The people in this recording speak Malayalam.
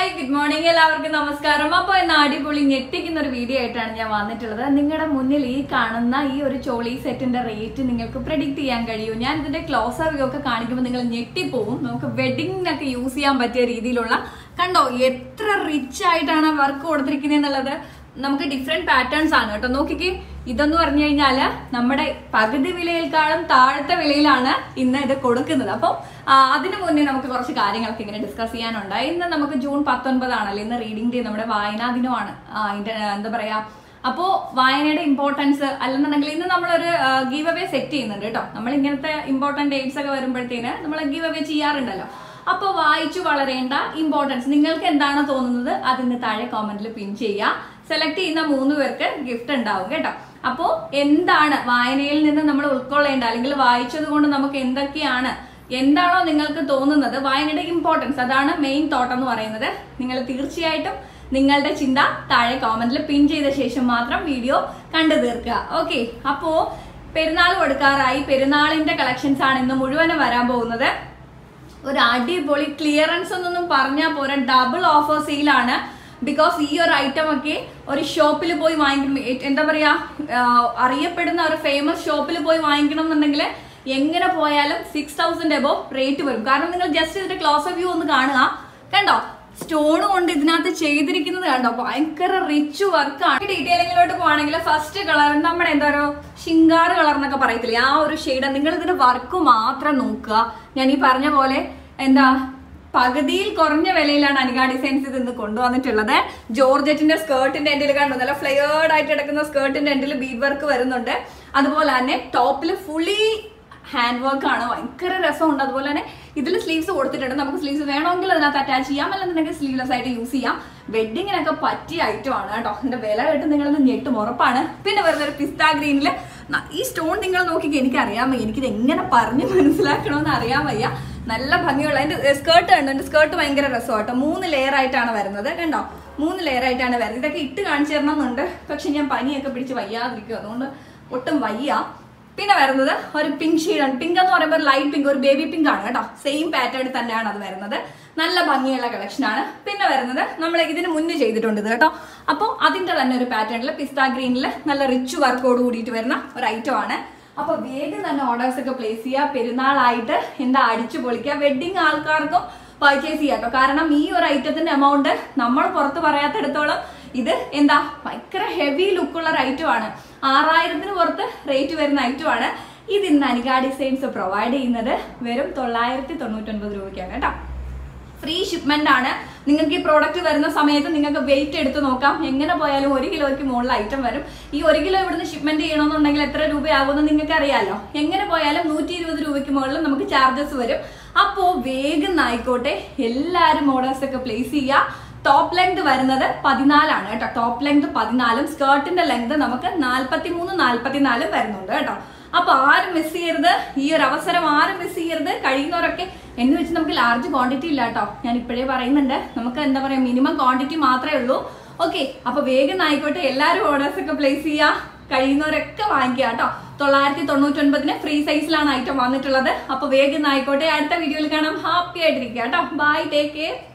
ഹായ് ഗുഡ് മോർണിംഗ് എല്ലാവർക്കും നമസ്കാരം അപ്പോൾ ഇന്ന് അടിപൊളി ഞെട്ടിക്കുന്ന ഒരു വീഡിയോ ആയിട്ടാണ് ഞാൻ വന്നിട്ടുള്ളത് നിങ്ങളുടെ മുന്നിൽ ഈ കാണുന്ന ഈ ഒരു ചോളി സെറ്റിന്റെ റേറ്റ് നിങ്ങൾക്ക് പ്രെഡിക്റ്റ് ചെയ്യാൻ കഴിയും ഞാൻ ഇതിന്റെ ക്ലോസർ വ്യൂ ഒക്കെ കാണിക്കുമ്പോൾ നിങ്ങൾ ഞെട്ടിപ്പോവും നമുക്ക് വെഡിങ്ങിനൊക്കെ യൂസ് ചെയ്യാൻ പറ്റിയ രീതിയിലുള്ള കണ്ടോ എത്ര റിച്ച് ആയിട്ടാണ് വർക്ക് കൊടുത്തിരിക്കുന്നത് എന്നുള്ളത് നമുക്ക് ഡിഫറെന്റ് പാറ്റേൺസ് ആണ് കേട്ടോ നോക്കിക്കേ ഇതെന്ന് പറഞ്ഞു കഴിഞ്ഞാല് നമ്മുടെ പകുതി വിലയേക്കാളും താഴത്തെ വിലയിലാണ് ഇന്ന് ഇത് കൊടുക്കുന്നത് അപ്പം ആ, അതിനു മുന്നേ നമുക്ക് കുറച്ച് കാര്യങ്ങളൊക്കെ ഇങ്ങനെ ഡിസ്കസ് ചെയ്യാനുണ്ട് ഇന്ന് നമുക്ക് ജൂൺ പത്തൊൻപതാണല്ലോ ഇന്ന് റീഡിംഗ് ഡേ നമ്മുടെ വായനാ ദിനമാണ് ആ, അതിന്റെ ആ, എന്താ പറയാ അപ്പോ വായനയുടെ ഇമ്പോർട്ടൻസ് അല്ലെന്നുണ്ടെങ്കിൽ ഇന്ന് നമ്മളൊരു ഗീവ് അവേ സെറ്റ് ചെയ്യുന്നുണ്ട് കേട്ടോ നമ്മൾ ഇങ്ങനത്തെ ഇമ്പോർട്ടന്റ് ഡേറ്റ്സ് ഒക്കെ വരുമ്പോഴത്തേന് നമ്മൾ ഗീവ് അവേ ചെയ്യാറുണ്ടല്ലോ അപ്പോൾ വായിച്ചു വളരേണ്ട ഇമ്പോർട്ടൻസ് നിങ്ങൾക്ക് എന്താണ് തോന്നുന്നത് അതിന് താഴെ കോമന്റിൽ പിൻ ചെയ്യുക സെലക്ട് ചെയ്യുന്ന മൂന്ന് പേർക്ക് ഗിഫ്റ്റ് ഉണ്ടാവും കേട്ടോ അപ്പോൾ എന്താണ് വായനയിൽ നിന്ന് നമ്മൾ ഉൾക്കൊള്ളേണ്ട അല്ലെങ്കിൽ വായിച്ചത് കൊണ്ട് നമുക്ക് എന്തൊക്കെയാണ് എന്താണോ നിങ്ങൾക്ക് തോന്നുന്നത് വായനയുടെ ഇമ്പോർട്ടൻസ് അതാണ് മെയിൻ തോട്ട് എന്ന് പറയുന്നത് നിങ്ങൾ തീർച്ചയായിട്ടും നിങ്ങളുടെ ചിന്ത താഴെ കോമന്റിൽ പിൻ ചെയ്ത ശേഷം മാത്രം വീഡിയോ കണ്ടു തീർക്കുക ഓക്കെ അപ്പോ പെരുന്നാൾ കൊടുക്കാറായി പെരുന്നാളിന്റെ കളക്ഷൻസ് ആണ് ഇന്ന് മുഴുവനും വരാൻ പോകുന്നത് ഒരു അടിപൊളി ക്ലിയറൻസ് എന്നൊന്നും പറഞ്ഞാൽ പോരാ ഡബിൾ ഓഫർ സെയിലാണ് ബിക്കോസ് ഈ ഒരു ഐറ്റം ഒക്കെ ഒരു ഷോപ്പിൽ പോയി വാങ്ങിക്കണം ഏ- എന്താ പറയാ ആ, അറിയപ്പെടുന്ന ഒരു ഫേമസ് ഷോപ്പിൽ പോയി വാങ്ങിക്കണം എന്നുണ്ടെങ്കിൽ എങ്ങനെ പോയാലും സിക്സ് തൗസൻഡ് എബോ റേറ്റ് വരും കാരണം നിങ്ങൾ ജസ്റ്റ് ഇതിന്റെ ക്ലോസ് വ്യൂ ഒന്ന് കാണുക കണ്ടോ സ്റ്റോൺ കൊണ്ട് ഇതിനകത്ത് ചെയ്തിരിക്കുന്നത് കണ്ടോ ഭയങ്കര റിച്ച് വർക്കാണ് ഡീറ്റെയിലിങ്ങിലോട്ട് പോവാണെങ്കിൽ ഫസ്റ്റ് കളർ നമ്മുടെ എന്താ ഒരു ശിങ്കാറ് കളർ എന്നൊക്കെ പറയത്തില്ലേ ആ ഒരു ഷെയ്ഡ് നിങ്ങൾ ഇതിന്റെ വർക്ക് മാത്രം നോക്കുക ഞാൻ ഈ പറഞ്ഞ പോലെ എന്താ പകുതിയിൽ കുറഞ്ഞ വിലയിലാണ് അനിക ഡിസൈൻസ് ഇത് ഇന്ന് കൊണ്ടുവന്നിട്ടുള്ളത് ജോർജറ്റിന്റെ സ്കേർട്ടിന്റെ എൻഡിൽ കണ്ടു നല്ല ഫ്ലെയേർഡ് ആയിട്ട് കിടക്കുന്ന സ്കേർട്ടിന്റെ എൻഡിൽ ബീഡ് വർക്ക് വരുന്നുണ്ട് അതുപോലെ തന്നെ ടോപ്പിൽ ഫുള്ളി ഹാൻഡ് വർക്ക് ആണ് ഭയങ്കര രസമുണ്ട് അതുപോലെ തന്നെ ഇതിൽ സ്ലീവ്സ് കൊടുത്തിട്ടുണ്ട് നമുക്ക് സ്ലീവ്സ് വേണമെങ്കിൽ അതിനകത്ത് അറ്റാച്ച് ചെയ്യാം അല്ലെന്നുണ്ടെങ്കിൽ സ്ലീവ്ലെസ് ആയിട്ട് യൂസ് ചെയ്യാം വെഡിങ്ങിനൊക്കെ പറ്റിയ ഐറ്റം ആണ് കേട്ടോ ഇതിന്റെ വില കേട്ട് നിങ്ങളത് ഞെട്ടും ഉറപ്പാണ് പിന്നെ വരുന്ന ഒരു പിസ്ത ഗ്രീനിൽ ഈ സ്റ്റോൺ നിങ്ങൾ നോക്കിക്കോ എനിക്കറിയാൻ വയ്യ എനിക്കിത് എങ്ങനെ പറഞ്ഞ് മനസ്സിലാക്കണമെന്ന് അറിയാൻ വയ്യ നല്ല ഭംഗിയുള്ള അതിന്റെ സ്കേർട്ട് കണ്ടോ എന്റെ സ്കേർട്ട് ഭയങ്കര രസമാട്ടോ മൂന്ന് ലെയർ ആയിട്ടാണ് വരുന്നത് കണ്ടോ മൂന്ന് ലെയർ ആയിട്ടാണ് വരുന്നത് ഇതൊക്കെ ഇട്ട് കാണിച്ചു തരണമെന്നുണ്ട് പക്ഷെ ഞാൻ പനിയൊക്കെ പിടിച്ച് വയ്യാതിരിക്കും അതുകൊണ്ട് ഒട്ടും വയ്യ പിന്നെ വരുന്നത് ഒരു പിങ്ക് ഷെയ്ഡാണ് പിങ്ക് എന്ന് പറയുമ്പോൾ ലൈറ്റ് പിങ്ക് ഒരു ബേബി പിങ്ക് ആണ് കേട്ടോ സെയിം പാറ്റേൺ തന്നെയാണ് അത് വരുന്നത് നല്ല ഭംഗിയുള്ള കളക്ഷൻ ആണ് പിന്നെ വരുന്നത് നമ്മൾ ഇതിന് മുന്നേ ചെയ്തിട്ടുണ്ട് ഇത് കേട്ടോ അപ്പോൾ അതിന്റെ തന്നെ ഒരു പാറ്റേണിൽ പിസ്ത ഗ്രീനിൽ നല്ല റിച്ച് വർക്കോട് കൂടിയിട്ട് വരുന്ന ഒരു ഐറ്റം ആണ് അപ്പൊ വേഗം തന്നെ ഓർഡേഴ്സ് ഒക്കെ പ്ലേസ് ചെയ്യുക പെരുന്നാളായിട്ട് എന്താ അടിച്ചു പൊളിക്കുക വെഡിങ് ആൾക്കാർക്കും പർച്ചേസ് ചെയ്യാം കേട്ടോ കാരണം ഈ ഒരു ഐറ്റത്തിന്റെ എമൗണ്ട് നമ്മൾ പുറത്ത് പറയാത്തിടത്തോളം ഇത് എന്താ ഭയങ്കര ഹെവി ലുക്കുള്ള ഒരു ഐറ്റം ആണ് ആറായിരത്തിന് പുറത്ത് റേറ്റ് വരുന്ന ഐറ്റം ആണ് ഇത് ഇന്ന് അനിക ഡിസൈൻസ് പ്രൊവൈഡ് ചെയ്യുന്നത് വെറും തൊള്ളായിരത്തി തൊണ്ണൂറ്റൊൻപത് രൂപയ്ക്കാണ് കേട്ടോ ഫ്രീ ഷിപ്മെന്റ് ആണ് നിങ്ങൾക്ക് ഈ പ്രോഡക്റ്റ് വരുന്ന സമയത്ത് നിങ്ങൾക്ക് വെയിറ്റ് എടുത്ത് നോക്കാം എങ്ങനെ പോയാലും ഒരു കിലോയ്ക്ക് മുകളിൽ ഐറ്റം വരും ഈ ഒരു കിലോ ഇവിടുന്ന് ഷിപ്മെന്റ് ചെയ്യണമെന്നുണ്ടെങ്കിൽ എത്ര രൂപയാകുമെന്ന് നിങ്ങൾക്ക് അറിയാലോ എങ്ങനെ പോയാലും നൂറ്റി ഇരുപത് രൂപയ്ക്ക് മുകളിൽ നമുക്ക് ചാർജസ് വരും അപ്പോൾ വേഗം ആയിക്കോട്ടെ എല്ലാവരും ഓർഡേഴ്സ് ഒക്കെ പ്ലേസ് ചെയ്യുക ടോപ്പ് ലെങ്ത് വരുന്നത് പതിനാലാണ് കേട്ടോ ടോപ്പ് ലെങ്ത് പതിനാലും സ്കേർട്ടിന്റെ ലെങ്ത് നമുക്ക് നാൽപ്പത്തി മൂന്ന് നാൽപ്പത്തിനാലും വരുന്നുണ്ട് കേട്ടോ അപ്പൊ ആരും മിസ് ചെയ്യരുത് ഈ ഒരു അവസരം ആരും മിസ് ചെയ്യരുത് കഴിയുന്നവരൊക്കെ എന്ന് വെച്ച് നമുക്ക് ലാർജ് ക്വാണ്ടിറ്റി ഇല്ല കേട്ടോ ഞാൻ ഇപ്പോഴേ പറയുന്നുണ്ട് നമുക്ക് എന്താ പറയാ മിനിമം ക്വാണ്ടിറ്റി മാത്രമേ ഉള്ളൂ ഓക്കെ അപ്പൊ വേഗം ആയിക്കോട്ടെ എല്ലാവരും ഓർഡേഴ്സ് ഒക്കെ പ്ലേസ് ചെയ്യുക കഴിയുന്നവരൊക്കെ വാങ്ങിക്കുക കേട്ടോ തൊള്ളായിരത്തി തൊണ്ണൂറ്റൊൻപതിന് ഫ്രീ സൈസിലാണ് ഐറ്റം വന്നിട്ടുള്ളത് അപ്പൊ വേഗം ആയിക്കോട്ടെ അടുത്ത വീഡിയോയിൽ കാണാം ഹാപ്പി ആയിട്ടിരിക്കുക കേട്ടോ ബൈ ടേക്ക് കെയർ